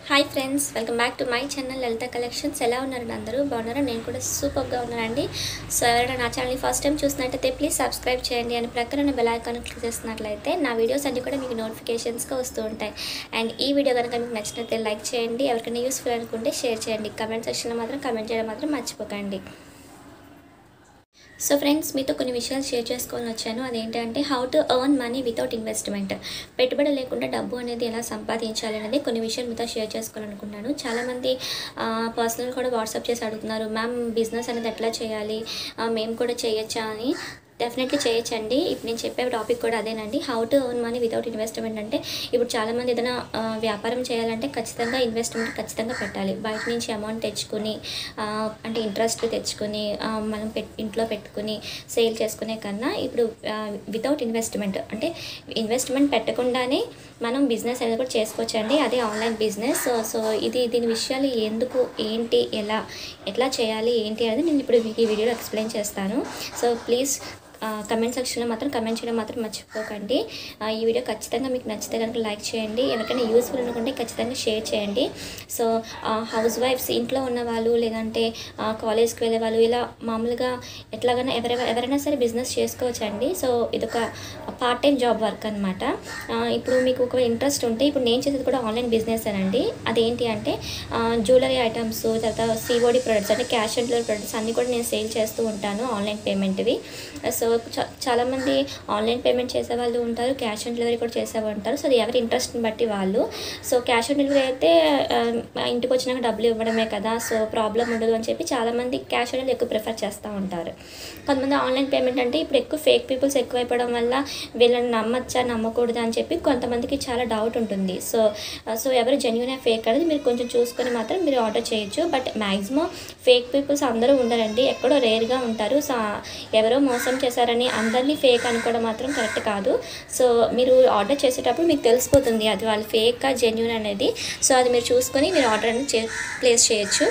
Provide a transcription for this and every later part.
hi friends welcome back to my channel Lalitha collections ఎలా ఉన్నారు అందరూ బాగున్నారా నేను కూడా సూపర్గా ఉన్నానండి సో ఎవరైనా నా ఛానల్ని ఫస్ట్ టైం చూసినట్టయితే ప్లీజ్ సబ్స్క్రైబ్ చేయండి అని ప్రక్కన బెల్ ఐకాన్ క్లిక్ చేస్తున్నట్లయితే నా వీడియోస్ అన్ని కూడా మీకు నోటిఫికేషన్స్గా వస్తూ ఉంటాయి అండ్ ఈ వీడియో కనుక మీకు నచ్చినట్లయితే లైక్ చేయండి ఎవరికైనా యూస్ఫుల్ అనుకుంటే షేర్ చేయండి కమెంట్ సెక్షన్లో మాత్రం కమెంట్ చేయడం మాత్రం మర్చిపోకండి సో ఫ్రెండ్స్ మీతో కొన్ని విషయాలు షేర్ చేసుకోవాలని వచ్చాను అదేంటంటే how to earn money without investment పెట్టుబడి లేకుండా డబ్బు అనేది ఎలా సంపాదించాలి అనేది కొన్ని విషయాలు మీతో షేర్ చేసుకోవాలనుకున్నాను చాలామంది పర్సనల్ కూడా వాట్సాప్ చేసి అడుగుతున్నారు మ్యామ్ బిజినెస్ అనేది ఎట్లా చేయాలి ఆ, మేము కూడా చేయొచ్చా అని డెఫినెట్లీ చేయొచ్చండి ఇప్పుడు నేను చెప్పే టాపిక్ కూడా అదేనండి how to earn money without investment అంటే ఇప్పుడు చాలామంది ఏదైనా ఆ, వ్యాపారం చేయాలంటే ఖచ్చితంగా ఇన్వెస్ట్మెంట్ ఖచ్చితంగా పెట్టాలి బయట నుంచి అమౌంట్ తెచ్చుకుని ఆ, అంటే ఇంట్రెస్ట్ తెచ్చుకుని ఆ, మనం పెట్ ఇంట్లో పెట్టుకుని సేల్ చేసుకునే కన్నా ఇప్పుడు వితౌట్ ఇన్వెస్ట్మెంట్ అంటే ఇన్వెస్ట్మెంట్ పెట్టకుండానే మనం బిజినెస్ అనేది కూడా చేసుకోవచ్చండి అదే ఆన్లైన్ బిజినెస్ సో సో ఇది దీని విషయాలు ఎందుకు ఏంటి ఎలా ఎట్లా చేయాలి ఏంటి అనేది నేను ఇప్పుడు మీకు ఈ వీడియోలో ఎక్స్ప్లెయిన్ చేస్తాను సో ప్లీజ్ కమెంట్ సెక్షన్లో మాత్రం కమెంట్ చేయడం మాత్రం మర్చిపోకండి ఆ, ఈ వీడియో ఖచ్చితంగా మీకు నచ్చితే కనుక లైక్ చేయండి ఎవరికైనా యూస్ఫుల్ అనుకుంటే ఖచ్చితంగా షేర్ చేయండి సో హౌస్ వైఫ్స్ ఇంట్లో ఉన్న వాళ్ళు లేదంటే కాలేజ్కి వెళ్ళే వాళ్ళు ఇలా మామూలుగా ఎట్లాగైనా ఎవరైనా ఎవరైనా సరే బిజినెస్ చేసుకోవచ్చండి సో ఇదొక పార్ట్ టైం జాబ్ వర్క్ అనమాట ఇప్పుడు మీకు ఒక ఇంట్రెస్ట్ ఉంటే ఇప్పుడు నేను చేసేది కూడా ఆన్లైన్ బిజినెస్ అండి అదేంటి అంటే జ్యువెలరీ ఐటమ్స్ తర్వాత సిఓడి ప్రొడక్ట్స్ అంటే క్యాష్ అండ్ డెలివరీ ప్రొడక్ట్స్ అన్నీ కూడా నేను సేల్ చేస్తూ ఉంటాను ఆన్లైన్ పేమెంట్వి సో చా- చాలామంది ఆన్లైన్ పేమెంట్ చేసే వాళ్ళు ఉంటారు క్యాష్ ఆన్ డెలివరీ కూడా చేసేవాళ్ళు ఉంటారు సో అది ఎవరి ఇంట్రెస్ట్ని బట్టి వాళ్ళు సో క్యాష్ ఆన్ డెలివరీ అయితే ఆ, ఇంటికి వచ్చినాక డబ్బులు ఇవ్వడమే కదా సో ప్రాబ్లం ఉండదు అని చెప్పి చాలామంది క్యాష్ ఆన్ డెలివరీ ఎక్కువ ప్రిఫర్ చేస్తూ ఉంటారు కొంతమంది ఆన్లైన్ పేమెంట్ అంటే ఇప్పుడు ఎక్కువ ఫేక్ పీపుల్స్ ఎక్కువైపోవడం వల్ల వీళ్ళని నమ్మచ్చా నమ్మకూడదా అని చెప్పి కొంతమందికి చాలా డౌట్ ఉంటుంది సో సో ఎవరు జెన్యున్ ఫేక్ అనేది మీరు కొంచెం చూసుకొని మాత్రం మీరు ఆర్డర్ చేయొచ్చు బట్ మ్యాక్సిమం ఫేక్ పీపుల్స్ అందరూ ఉండరండి ఎక్కడో రేర్గా ఉంటారు సో ఎవరో మోసం చేశారని అందరినీ ఫేక్ అనుకోవడం మాత్రం కరెక్ట్ కాదు సో మీరు ఆర్డర్ చేసేటప్పుడు మీకు తెలిసిపోతుంది అది వాళ్ళు ఫేకా జెన్యున్ అనేది సో అది మీరు చూసుకొని మీరు ఆర్డర్ అనేది చే ప్లేస్ చేయొచ్చు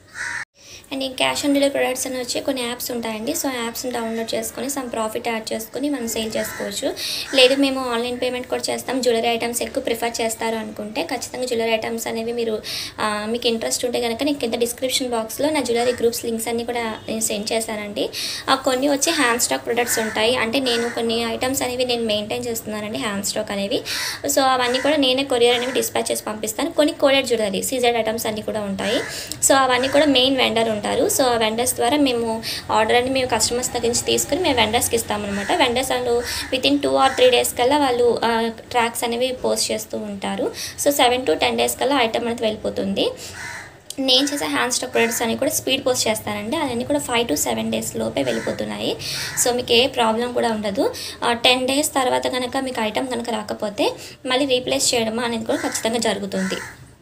అండ్ ఈ క్యాష్ ఆన్ డెలివరీ ప్రొడక్ట్స్ అని వచ్చి కొన్ని యాప్స్ ఉంటాయండి సో యాప్స్ని డౌన్లోడ్ చేసుకొని సమ్ ప్రాఫిట్ యాడ్ చేసుకొని మనం సేల్ చేసుకోవచ్చు లేదు మేము ఆన్లైన్ పేమెంట్ కూడా చేస్తాం జ్యువెలరీ ఐటమ్స్ ఎక్కువ ప్రిఫర్ చేస్తారు అనుకుంటే ఖచ్చితంగా జ్యువెలరీ ఐటమ్స్ అనేవి మీరు ఆ, మీకు ఇంట్రెస్ట్ ఉంటే కనుక నేను కింద డిస్క్రిప్షన్ బాక్స్లో నా జ్యువెలరీ గ్రూప్స్ లింక్స్ అన్ని కూడా నేను సెండ్ చేశానండి ఆ కొన్ని వచ్చి హ్యాండ్ స్టాక్ ప్రొడక్ట్స్ ఉంటాయి అంటే నేను కొన్ని ఐటమ్స్ అనేవి నేను మెయింటైన్ చేస్తున్నానండి హ్యాండ్ స్టాక్ అనేవి సో అవన్నీ కూడా నేనే కొరియర్ అనేవి డిస్పాచ్ చేసి పంపిస్తాను కొన్ని కోడెడ్ జ్యువెలరీ సీజెడ్ ఐటమ్స్ అన్నీ కూడా ఉంటాయి సో అవన్నీ కూడా మెయిన్ వెండర్ ఉంటారు సో ఆ వెండర్స్ ద్వారా మేము ఆర్డర్ అని మేము కస్టమర్స్ దగ్గర నుంచి తీసుకుని మేము వెండర్స్కి ఇస్తామన్నమాట వెండర్స్ వాళ్ళు within two or three days కల్లా వాళ్ళు ట్రాక్స్ అనేవి పోస్ట్ చేస్తూ ఉంటారు so seven to ten days కల్లా ఐటమ్ అనేది వెళ్ళిపోతుంది నేను చేసే హ్యాండ్ స్టాక్ ప్రొడక్ట్స్ అన్ని కూడా స్పీడ్ పోస్ట్ చేస్తానండి అవన్నీ కూడా ఫైవ్ టు సెవెన్ డేస్ లోపే వెళ్ళిపోతున్నాయి సో మీకు ఏ ప్రాబ్లం కూడా ఉండదు టెన్ డేస్ తర్వాత కనుక మీకు ఐటమ్ కనుక రాకపోతే మళ్ళీ రీప్లేస్ చేయడం అనేది కూడా ఖచ్చితంగా జరుగుతుంది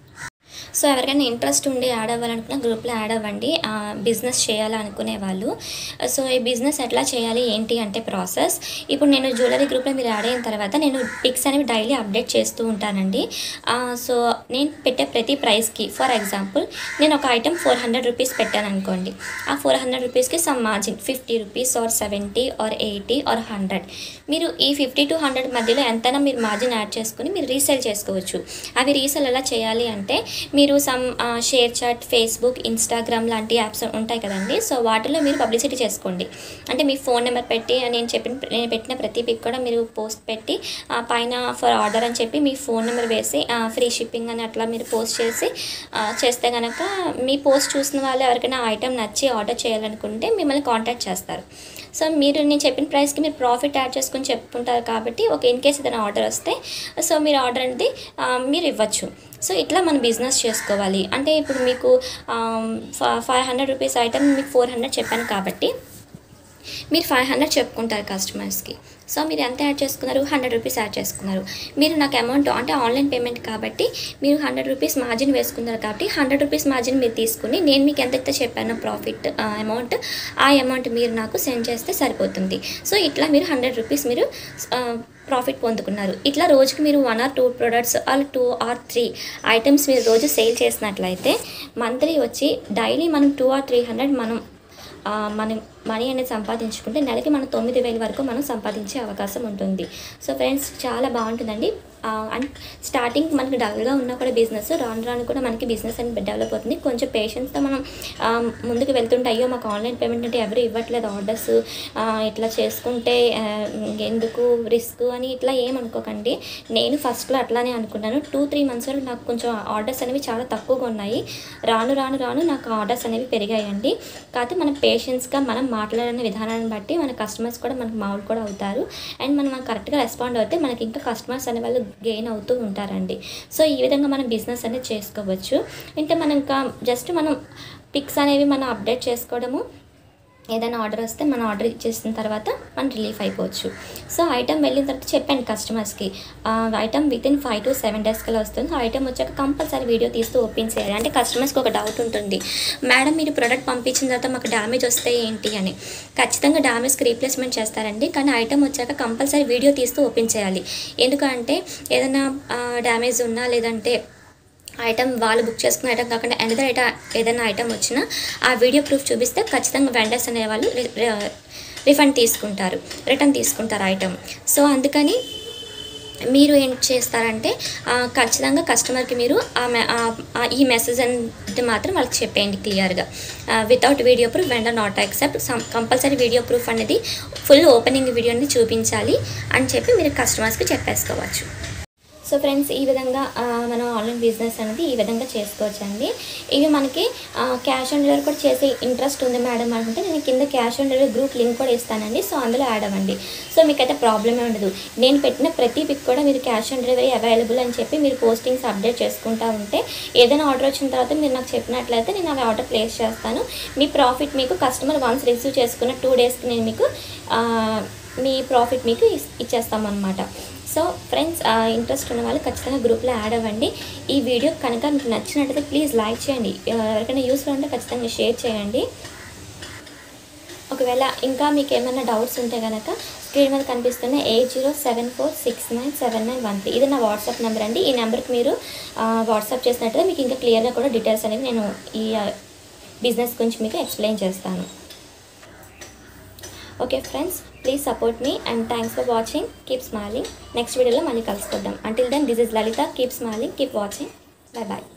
సో ఎవరికైనా ఇంట్రెస్ట్ ఉండి యాడ్ అవ్వాలనుకున్న గ్రూప్లో యాడ్ అవ్వండి బిజినెస్ చేయాలనుకునే వాళ్ళు సో ఈ బిజినెస్ ఎట్లా చేయాలి ఏంటి అంటే ప్రాసెస్ ఇప్పుడు నేను జ్యువెలరీ గ్రూప్లో మీరు యాడ్ అయిన తర్వాత నేను పిక్స్ అనేవి డైలీ అప్డేట్ చేస్తూ ఉంటానండి ఆ, సో నేను పెట్టే ప్రతి ప్రైస్కి ఫర్ ఎగ్జాంపుల్ నేను ఒక ఐటెం ఫోర్ హండ్రెడ్ రూపీస్ పెట్టాను అనుకోండి ఆ ఫోర్ హండ్రెడ్ రూపీస్కి some margin fifty rupees or seventy or eighty or hundred మీరు ఈ ఫిఫ్టీ టు హండ్రెడ్ మధ్యలో ఎంతైనా మీరు మార్జిన్ యాడ్ చేసుకుని మీరు రీసేల్ చేసుకోవచ్చు అవి రీసేల్ ఎలా చేయాలి అంటే మీరు some ShareChat Facebook Instagram లాంటి యాప్స్ ఉంటాయి కదండి సో వాటిలో మీరు పబ్లిసిటీ చేసుకోండి అంటే మీ ఫోన్ నెంబర్ పెట్టి నేను చెప్పిన నేను పెట్టిన ప్రతి పిక్ కూడా మీరు పోస్ట్ పెట్టి ఆ, పైన ఫర్ ఆర్డర్ అని చెప్పి మీ ఫోన్ నెంబర్ వేసి ఫ్రీ షిప్పింగ్ అని అట్లా మీరు పోస్ట్ చేసి ఆ, చేస్తే కనుక మీ పోస్ట్ చూసిన వాళ్ళు ఎవరికైనా ఐటెం నచ్చి ఆర్డర్ చేయాలనుకుంటే మిమ్మల్ని కాంటాక్ట్ చేస్తారు సో మీరు నేను చెప్పిన ప్రైస్కి మీరు ప్రాఫిట్ యాడ్ చేసుకుని చెప్పుకుంటారు కాబట్టి ఒక ఇన్ కేస్ ఏదైనా ఆర్డర్ వస్తే సో మీరు ఆర్డర్ అనేది ఆ, మీరు ఇవ్వచ్చు సో ఇట్లా మనం బిజినెస్ చేసుకోవాలి అంటే ఇప్పుడు మీకు ఫైవ్ హండ్రెడ్ రూపీస్ ఐటమ్ మీకు ఫోర్ హండ్రెడ్ చెప్పాను కాబట్టి మీరు ఫైవ్ హండ్రెడ్ చెప్పుకుంటారు కస్టమర్స్కి సో మీరు ఎంత యాడ్ చేసుకున్నారు హండ్రెడ్ రూపీస్ యాడ్ చేసుకున్నారు మీరు నాకు అమౌంట్ అంటే ఆన్లైన్ పేమెంట్ కాబట్టి మీరు హండ్రెడ్ రూపీస్ మార్జిన్ వేసుకున్నారు కాబట్టి హండ్రెడ్ రూపీస్ మార్జిన్ మీరు తీసుకుని నేను మీకు ఎంత అయితే చెప్పానో ప్రాఫిట్ అమౌంట్ ఆ అమౌంట్ మీరు నాకు సెండ్ చేస్తే సరిపోతుంది సో ఇట్లా మీరు హండ్రెడ్ రూపీస్ మీరు ప్రాఫిట్ పొందుకున్నారు ఇట్లా రోజుకి మీరు one or two products or two or three items మీరు రోజు సేల్ చేసినట్లయితే మంత్లీ వచ్చి డైలీ మనం టూ ఆర్ త్రీ హండ్రెడ్ మనం ఆ, మనం మనీ అనేది సంపాదించుకుంటే నెలకి మనం తొమ్మిది వేల వరకు మనం సంపాదించే అవకాశం ఉంటుంది సో ఫ్రెండ్స్ చాలా బాగుంటుందండి ఆ, అండ్ స్టార్టింగ్ మనకి డల్గా ఉన్నా కూడా బిజినెస్ రాను రాను కూడా మనకి బిజినెస్ అనేది డెవలప్ అవుతుంది కొంచెం పేషెన్స్తో మనం ఆ, ముందుకు వెళ్తుంటే అయ్యో మాకు ఆన్లైన్ పేమెంట్ అంటే ఎవరు ఇవ్వట్లేదు ఆర్డర్స్ ఇట్లా చేసుకుంటే ఆ, ఎందుకు రిస్క్ అని ఇట్లా ఏమనుకోకండి నేను ఫస్ట్లో అట్లానే అనుకున్నాను టూ త్రీ మంత్స్ వరకు నాకు కొంచెం ఆర్డర్స్ అనేవి చాలా తక్కువగా ఉన్నాయి రాను రాను రాను నాకు ఆర్డర్స్ అనేవి పెరిగాయండి కాకపోతే మనం పేషెన్స్గా మనం మాట్లాడిన విధానాన్ని బట్టి మన కస్టమర్స్ కూడా మనకు మామూలు కూడా అవుతారు అండ్ మనం కరెక్ట్గా రెస్పాండ్ అవుతే మనకి ఇంకా కస్టమర్స్ అనే వాళ్ళు గెయిన్ అవుతూ ఉంటారండి సో ఈ విధంగా మనం బిజినెస్ అనేది చేసుకోవచ్చు అంటే మనం ఇంకా జస్ట్ మనం పిక్స్ అనేవి మనం అప్డేట్ చేసుకోవడము ఏదైనా ఆర్డర్ వస్తే మనం ఆర్డర్ ఇచ్చేసిన తర్వాత మనం రిలీఫ్ అయిపోవచ్చు సో ఐటమ్ వెళ్ళిన తర్వాత చెప్పండి కస్టమర్స్కి item within five to seven days కల్లా వస్తుంది ఆ ఐటమ్ వచ్చాక కంపల్సరీ వీడియో తీస్తూ ఓపెన్ చేయాలి అంటే కస్టమర్స్కి ఒక డౌట్ ఉంటుంది మేడం మీరు ప్రోడక్ట్ పంపించిన తర్వాత మాకు డ్యామేజ్ వస్తే ఏంటి అని ఖచ్చితంగా డ్యామేజ్కి రీప్లేస్మెంట్ చేస్తారండి కానీ ఐటమ్ వచ్చాక కంపల్సరీ వీడియో తీస్తూ ఓపెన్ చేయాలి ఎందుకంటే ఏదైనా డ్యామేజ్ ఉన్నా లేదంటే ఐటమ్ వాళ్ళు బుక్ చేసుకున్న ఐటమ్ కాకుండా ఎనదర్ ఐటమ్ ఏదైనా ఐటమ్ వచ్చినా ఆ వీడియో ప్రూఫ్ చూపిస్తే ఖచ్చితంగా వెండర్స్ అనేవాళ్ళు రి- రి- రిఫండ్ తీసుకుంటారు రిటర్న్ తీసుకుంటారు ఐటమ్ సో అందుకని మీరు ఏం చేస్తారంటే ఆ, ఖచ్చితంగా కస్టమర్కి మీరు ఆ మె- ఆ- ఆ ఈ మెసేజ్ అంటే మాత్రం వాళ్ళకి చెప్పేయండి క్లియర్గా without video proof vendor not accept compulsory video proof అనేది ఫుల్ ఓపెనింగ్ వీడియోని చూపించాలి అని చెప్పి మీరు కస్టమర్స్కి చెప్పేసుకోవచ్చు సో ఫ్రెండ్స్ ఈ విధంగా ఆ, మనం ఆన్లైన్ బిజినెస్ అనేది ఈ విధంగా చేసుకోవచ్చండి ఇవి మనకి క్యాష్ ఆన్ డెలివరీ కూడా చేసే ఇంట్రెస్ట్ ఉంది మేడం అనుకుంటే నేను కింద cash on delivery group link కూడా ఇస్తానండి సో అందులో యాడ్ అవ్వండి సో మీకైతే ప్రాబ్లమే ఉండదు నేను పెట్టిన ప్రతి పిక్ కూడా మీరు క్యాష్ ఆన్ డెలివరీ అవైలబుల్ అని చెప్పి మీరు పోస్టింగ్స్ అప్డేట్ చేసుకుంటా ఉంటే ఏదైనా ఆర్డర్ వచ్చిన తర్వాత మీరు నాకు చెప్పినట్లయితే నేను అవి ఆర్డర్ ప్లేస్ చేస్తాను మీ ప్రాఫిట్ మీకు కస్టమర్ వన్స్ రిసీవ్ చేసుకున్న టూ డేస్కి నేను మీకు ఆ, మీ ప్రాఫిట్ మీకు ఇస్- ఇచ్చేస్తామన్నమాట సో ఫ్రెండ్స్ ఇంట్రెస్ట్ ఉన్న వాళ్ళు ఖచ్చితంగా గ్రూప్లో యాడ్ అవ్వండి ఈ వీడియో కనుక మీకు నచ్చినట్టయితే ప్లీజ్ లైక్ చేయండి ఎవరికైనా యూస్ఫుల్ ఉంటే ఖచ్చితంగా షేర్ చేయండి ఒకవేళ ఇంకా మీకు ఏమైనా డౌట్స్ ఉంటే కనుక స్క్రీన్ మీద కనిపిస్తున్న eight zero seven four six nine seven nine one three ఇది నా వాట్సాప్ నెంబర్ అండి ఈ నెంబర్కి మీరు వాట్సాప్ చేసినట్టయితే మీకు ఇంకా క్లియర్గా కూడా డీటెయిల్స్ అనేవి నేను ఈ బిజినెస్ గురించి మీకు ఎక్స్ప్లెయిన్ చేస్తాను ఓకే ఫ్రెండ్స్ ప్లీజ్ సపోర్ట్ మీ and thanks for watching keep smiling next వీడియోలో మళ్ళీ కలుసుకుందాం until then this is Lalitha keep smiling keep watching bye bye